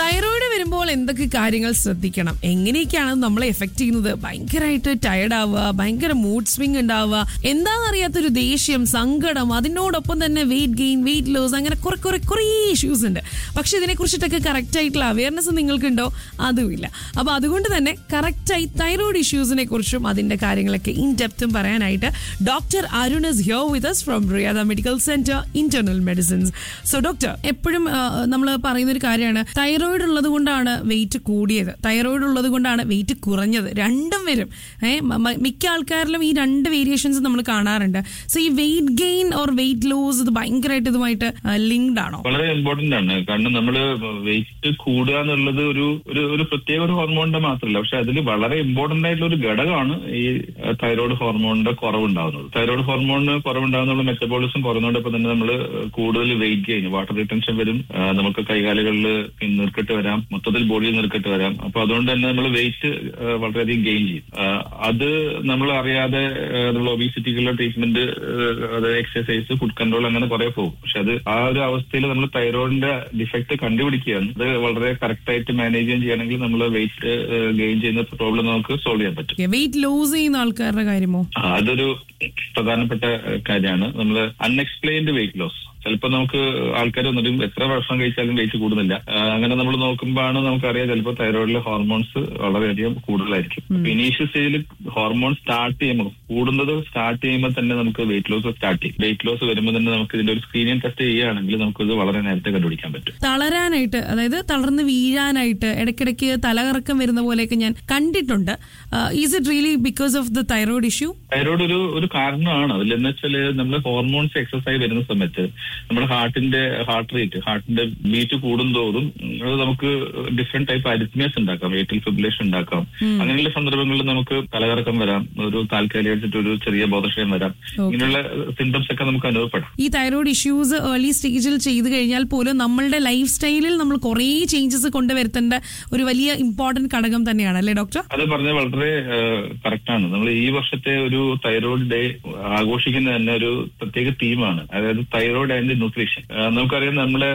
thyroid വരുമ്പോൾ എന്തൊക്കെ കാര്യങ്ങൾ ശ്രദ്ധിക്കണം എങ്ങനെയൊക്കെയാണ് നമ്മളെ എഫക്ട് ചെയ്യുന്നത് ഭയങ്കരമായിട്ട് ടയർഡ് ആവുക ഭയങ്കര മൂഡ് സ്വിംഗ് ഉണ്ടാവുക എന്താണെന്നറിയാത്തൊരു ദേഷ്യം സങ്കടം അതിനോടൊപ്പം തന്നെ വെയിറ്റ് ഗെയിൻ വെയിറ്റ് ലോസ് അങ്ങനെ കുറെ കുറെ കുറേ ഇഷ്യൂസ് ഉണ്ട് പക്ഷെ ഇതിനെ കുറിച്ചിട്ടൊക്കെ കറക്റ്റ് ആയിട്ടുള്ള അവയർനെസ് നിങ്ങൾക്കുണ്ടോ അതുമില്ല അപ്പൊ അതുകൊണ്ട് തന്നെ കറക്റ്റായി തൈറോയിഡ് ഇഷ്യൂസിനെ കുറിച്ചും അതിന്റെ കാര്യങ്ങളൊക്കെ ഇൻ ഡെപ്തും പറയാനായിട്ട് doctor Arun is here with us from Riyada medical centre internal medicines so doctor എപ്പോഴും നമ്മൾ പറയുന്ന ഒരു കാര്യമാണ് തൈറോയിഡ് ഉള്ളത് കൊണ്ടാണ് വെയിറ്റ് കൂടിയത് തൈറോയിഡ് ഉള്ളത് കൊണ്ടാണ് വെയിറ്റ് കുറഞ്ഞത് രണ്ടും വരും ഏഹ് മിക്ക ആൾക്കാരിലും ഈ രണ്ട് വേരിയേഷൻസ് നമ്മൾ കാണാറുണ്ട് സോ ഈ weight gain or weight loss ഇത് ഭയങ്കരമായിട്ട് ഇതുമായിട്ട് ലിങ്ക്ഡ് ആണോ വളരെ ഇമ്പോർട്ടന്റ് ആണ് കാരണം നമ്മൾ വെയിറ്റ് കൂടുക എന്നുള്ളത് ഒരു ഒരു ഒരു പ്രത്യേക ഒരു ഹോർമോണിന്റെ മാത്രമല്ല പക്ഷെ അതിൽ വളരെ ഇമ്പോർട്ടന്റ് ആയിട്ടുള്ള ഒരു ഘടകമാണ് ഈ തൈറോയ്ഡ് ഹോർമോണിന്റെ കുറവുണ്ടാകുന്നത് തൈറോയ്ഡ് ഹോർമോണിന് കുറവുണ്ടാകുന്നുള്ള മെറ്റബോളിസം കുറഞ്ഞുകൊണ്ടപ്പോൾ തന്നെ നമ്മൾ കൂടുതൽ വെയിറ്റ് ഗെയിൻ വാട്ടർ റിട്ടൻഷൻ വരും ആ, നമുക്ക് കൈകാലുകളിൽ നീർക്കെട്ട് വരാം മൊത്തത്തിൽ ബോഡിയിൽ നീർക്കെട്ട് വരാം അപ്പൊ അതുകൊണ്ട് തന്നെ നമ്മൾ വെയിറ്റ് വളരെയധികം ഗെയിൻ ചെയ്യും ആ, അത് നമ്മൾ അറിയാതെ നമ്മൾ ഒബീസിറ്റിക്കുള്ള ട്രീറ്റ്മെന്റ് അതായത് എക്സസൈസ് ഫുഡ് കൺട്രോൾ അങ്ങനെ കുറെ പോകും പക്ഷെ അത് ആ ഒരു അവസ്ഥയിൽ നമ്മൾ തൈറോയിഡിന്റെ ഡിഫക്ട് കണ്ടുപിടിക്കുകയാണ് അത് വളരെ കറക്റ്റ് ആയിട്ട് മാനേജ് ചെയ്യാൻ ചെയ്യണമെങ്കിൽ നമ്മൾ വെയിറ്റ് ഗെയിൻ ചെയ്യുന്ന പ്രോബ്ലം നമുക്ക് സോൾവ് ചെയ്യാൻ പറ്റും വെയിറ്റ് ലോസ് ചെയ്യുന്ന ആൾക്കാരുടെ കാര്യമോ ആ, അതൊരു പ്രധാനപ്പെട്ട കാര്യമാണ് നമ്മൾ അൺഎക്സ്പ്ലെയിൻഡ് വെയിറ്റ് ലോസ് ചിലപ്പോൾ നമുക്ക് ആൾക്കാർ വന്നിട്ടും എത്ര ഭക്ഷണം കഴിച്ചാലും വെയിറ്റ് കൂടുന്നില്ല ആ, അങ്ങനെ നമ്മൾ നോക്കുമ്പോഴാണ് നമുക്കറിയാം ചിലപ്പോൾ തൈറോയിഡിലെ ഹോർമോൺസ് വളരെയധികം കൂടുതലായിരിക്കും ഇനീഷ്യൽ സ്റ്റേജിൽ ഹോർമോൺ സ്റ്റാർട്ട് ചെയ്യുമ്പോൾ കൂടുന്നത് സ്റ്റാർട്ട് ചെയ്യുമ്പോൾ തന്നെ നമുക്ക് വെയിറ്റ് ലോസ് സ്റ്റാർട്ട് ചെയ്യും വെയിറ്റ് ലോസ് വരുമ്പോൾ തന്നെ നമുക്ക് ഇതിന്റെ ഒരു സ്ക്രീനിങ് ടെസ്റ്റ് ചെയ്യുകയാണെങ്കിൽ നമുക്ക് ഇത് വളരെ നേരത്തെ കണ്ടുപിടിക്കാൻ പറ്റും തളരാനായിട്ട് അതായത് തളർന്ന് വീഴാനായിട്ട് ഇടയ്ക്കിടയ്ക്ക് തലകറക്കം വരുന്ന പോലെയൊക്കെ ഞാൻ കണ്ടിട്ടുണ്ട് is it really because of the thyroid issue thyroid ഒരു ഒരു കാരണമാണ് അതിലെന്ന് വെച്ചാല് നമ്മൾ ഹോർമോൺസ് എക്സസൈസ് വരുന്ന സമയത്ത് നമ്മുടെ ഹാർട്ടിന്റെ ഹാർട്ട് റേറ്റ് ഹാർട്ടിന്റെ ബീറ്റ് കൂടുന്തോറും അത് നമുക്ക് ഡിഫറെന്റ് ടൈപ്പ് അരിത്മിയസ് ഉണ്ടാക്കാം ഏറ്റിൽ ഫിബുലേഷൻ ഉണ്ടാക്കാം അങ്ങനെയുള്ള സന്ദർഭങ്ങളിൽ നമുക്ക് തലകറക്കം വരാം ഒരു താൽക്കാലികമായിട്ട് ഒരു ചെറിയ ബോധക്ഷയം വരാം ഇങ്ങനെയുള്ള സിംറ്റംസ് ഒക്കെ നമുക്ക് അനുഭവപ്പെടാം ഈ തൈറോയിഡ് ഇഷ്യൂസ് ഏർലി സ്റ്റേജിൽ ചെയ്തു കഴിഞ്ഞാൽ പോലും നമ്മളുടെ ലൈഫ് സ്റ്റൈലിൽ നമ്മൾ കുറേ ചേഞ്ചസ് കൊണ്ടുവരുത്തേണ്ട ഒരു വലിയ ഇമ്പോർട്ടന്റ് ഘടകം തന്നെയാണ് അല്ലേ ഡോക്ടർ അത് പറഞ്ഞ വളരെ കറക്റ്റ് ആണ് നമ്മൾ ഈ വർഷത്തെ ഒരു തൈറോയ്ഡ് ഡേ ആഘോഷിക്കുന്ന തന്നെ ഒരു പ്രത്യേക തീമാണ് അതായത് തൈറോയ്ഡ് ആൻഡ് ന്യൂട്രീഷൻ നമുക്കറിയാം നമ്മുടെ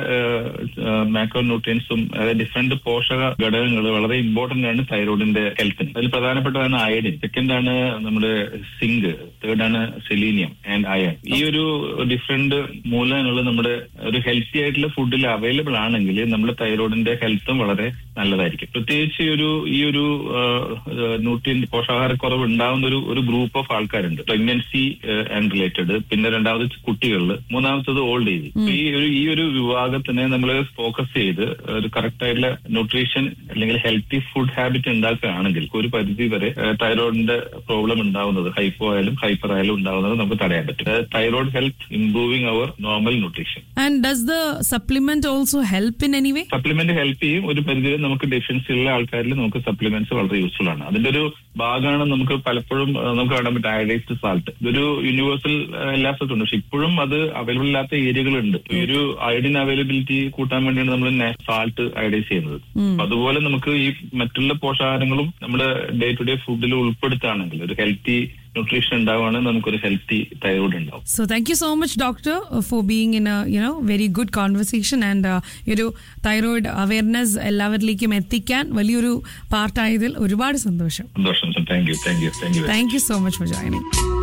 മാക്രോ ന്യൂട്രിയൻസും അതായത് ഡിഫറെന്റ് പോഷക ഘടകങ്ങൾ വളരെ ഇമ്പോർട്ടന്റ് ആണ് തൈറോയിഡിന്റെ ഹെൽത്തിന് അതിൽ പ്രധാനപ്പെട്ടതാണ് അയഡിൻ സെക്കൻഡ് ആണ് നമ്മുടെ സിങ്ക് തേർഡ് ആണ് സെലീനിയം ആൻഡ് അയൺ ഈ ഒരു ഡിഫറെന്റ് മൂലകങ്ങൾ നമ്മുടെ ഒരു ഹെൽത്തി ആയിട്ടുള്ള ഫുഡിൽ അവൈലബിൾ ആണെങ്കിൽ നമ്മുടെ തൈറോയിഡിന്റെ ഹെൽത്തും വളരെ നല്ലതായിരിക്കും പ്രത്യേകിച്ച് ഈ ഒരു ഈ ഒരു ന്യൂട്രിയൻ പോഷകാഹാരക്കുറവ് ഉണ്ടാകുന്ന ഒരു ഒരു ഗ്രൂപ്പ് ഓഫ് ആൾക്കാരുണ്ട് പ്രഗ്നൻസി ആൻഡ് റിലേറ്റഡ് പിന്നെ രണ്ടാമത് കുട്ടികളിൽ മൂന്നാമത്തത് ഓൾഡ് ഏജ് ഈ ഒരു ഈ ഒരു വിഭാഗത്തിനെ നമ്മൾ ഫോക്കസ് ചെയ്ത് ഒരു കറക്റ്റ് ആയിട്ടുള്ള ന്യൂട്രീഷൻ അല്ലെങ്കിൽ ഹെൽത്തി ഫുഡ് ഹാബിറ്റ് ഉണ്ടാക്കുകയാണെങ്കിൽ ഒരു പരിധി വരെ തൈറോയിഡിന്റെ പ്രോബ്ലം ഉണ്ടാവുന്നത് ഹൈപ്പോ ആയാലും ഹൈപ്പർ ആയാലും ഉണ്ടാവുന്നത് നമുക്ക് തടയാൻ പറ്റും thyroid health improving our normal nutrition and does the supplement also help in any way supplement help ചെയ്യും ഒരു പരിധിവരെ നമുക്ക് ഡെഫിഷ്യൻസി ഉള്ള ആൾക്കാരിൽ നമുക്ക് സപ്ലിമെന്റ്സ് വളരെ യൂസ്ഫുൾ ആണ് അതിന്റെ ഒരു ഭാഗമാണ് നമുക്ക് പലപ്പോഴും ആ, നമുക്ക് കാണാൻ പറ്റും അയഡൈസ്ഡ് സാൾട്ട് ഇതൊരു യൂണിവേഴ്സൽ എല്ലാ സ്ഥലത്തും ഉണ്ട് പക്ഷെ ഇപ്പോഴും അത് അവൈലബിൾ ഇല്ലാത്ത ഏരിയകളുണ്ട് ഈ ഒരു അയഡിൻ അവൈലബിലിറ്റി കൂട്ടാൻ വേണ്ടിയാണ് നമ്മൾ സാൾട്ട് അയഡൈസ് ചെയ്യുന്നത് അപ്പൊ അതുപോലെ നമുക്ക് ഈ മറ്റുള്ള പോഷകാഹാരങ്ങളും നമ്മുടെ ഡേ ടു ഡേ ഫുഡിൽ ഉൾപ്പെടുത്തുകയാണെങ്കിൽ ഒരു ഹെൽത്തി ന്യൂട്രീഷൻ ഉണ്ടാവുകയാണെങ്കിൽ നമുക്കൊരു ഹെൽത്തി തൈറോയ്ഡ് ഉണ്ടാവും so thank you so much doctor for being in you know very good conversation and ഒരു തൈറോയിഡ് അവയർനെസ് എല്ലാവരിലേക്കും എത്തിക്കാൻ വലിയൊരു പാർട്ടായതിൽ ഒരുപാട് സന്തോഷം സന്തോഷം thank you thank you thank you thank you so much for joining